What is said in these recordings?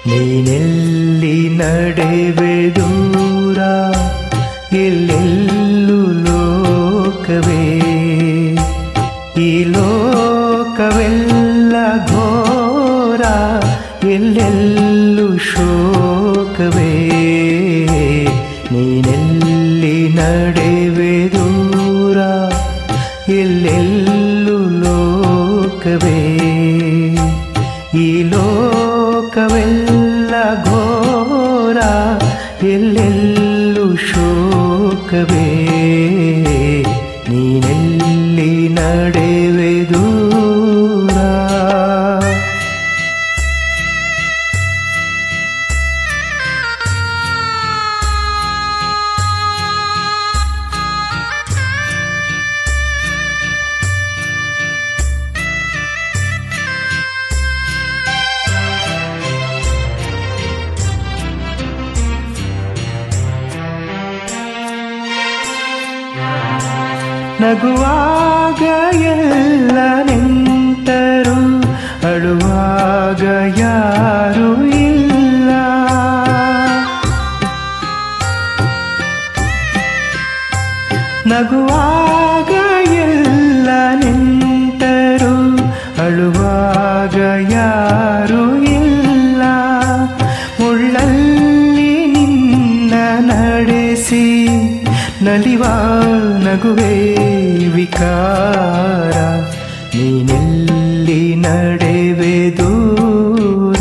ನೀನೆಲ್ಲಿ ನಡೆವೆ ದೂರ ಎಲ್ಲೆಲ್ಲೂ ಲೋಕವೇ ಈ ಲೋಕವೆಲ್ಲ ಘೋರ ಎಲ್ಲೆಲ್ಲೂ ಶೋಕವೇ ನೀನೆಲ್ಲಿ ನಡೆವೆ ದೂರ ಎಲ್ಲೆಲ್ಲೂ ಲೋಕವೇ ಈ ಲೋಕವೆಲ್ಲ ಘೋರ ಎಲ್ಲೆಲ್ಲೂ ಶೋಕವೇ ನೀನೆಲ್ಲಿ ನಡೆವೆ ದೂರ ನಗುವಾಗ ಎಲ್ಲ ನೆಂಟರು ಅಳುವಾಗ ಯಾರು ಇಲ್ಲ ನಗುವಾಗ ಎಲ್ಲ ನೆಂಟರು ಅಳುವಾಗ ಯಾರು ಇಲ್ಲ ಮುಳ್ಳಲ್ಲಿ ನಿನ್ನ ನಡೆಸಿ ನಲಿವ ನಗುವೆ ವಿಕಾರ ನೀನೆಲ್ಲಿ ನಡೆವೆ ದೂರ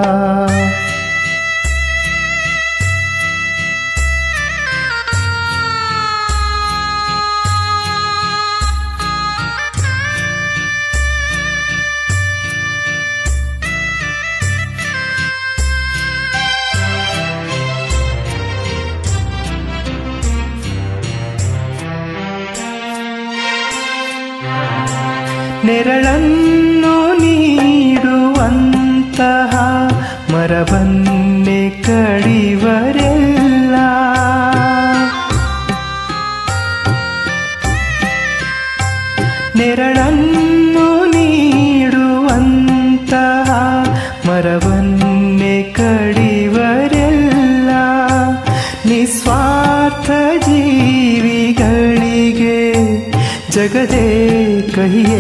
ನೆರಳನ್ನು ನೀಡುವಂತಹ ಮರವನ್ನೇ ಕಡಿವರೆಲ್ಲ ನೆರಳನ್ನು ನೀಡುವಂತಹ ಮರವನ್ನೇ ಕಡಿವರೆಲ್ಲ ನಿಸ್ವಾರ್ಥ ಜೀವಿಗಳಿಗೆ ಜಗದೇ ಕಹಿಯೇ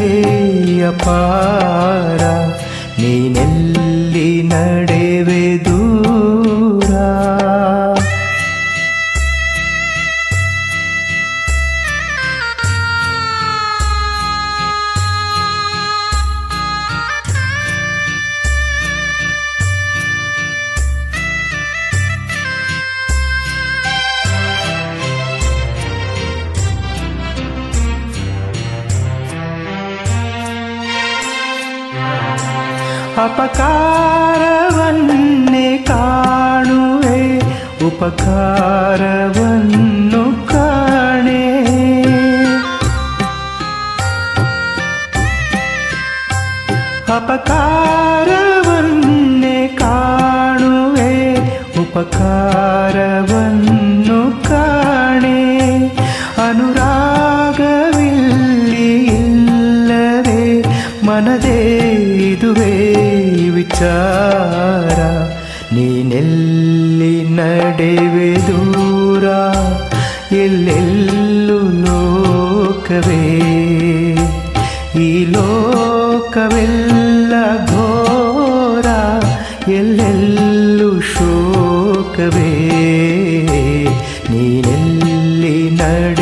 ಅಪಾರ ನೀನೆಲ್ಲಿ ನಡೆವೆ ದೂರ ಅಪಕಾರವನ್ನೇ ಕಾಣುವೆ ಉಪಕಾರವನ್ನು ಕಾಣೆ ಅಪಕಾರವನ್ನೇ ಕಾಣುವೆ ಉಪಕಾರವನ್ನು ಕಾಣೆ ಅನುರಾಗವಿಲ್ಲಿ ಇಲ್ಲವೇ ಮನದೇ ಇದುವೇ ವಿಚಾರ ನೀನೆಲ್ಲಿ ನಡೆವೆ ದೂರ ಎಲ್ಲೆಲ್ಲೂ ಲೋಕವೇ ಈ ಲೋಕವೆಲ್ಲ ಘೋರ ಎಲ್ಲೆಲ್ಲೂ ಶೋಕವೇ ನೀನೆಲ್ಲಿ ನಡೆ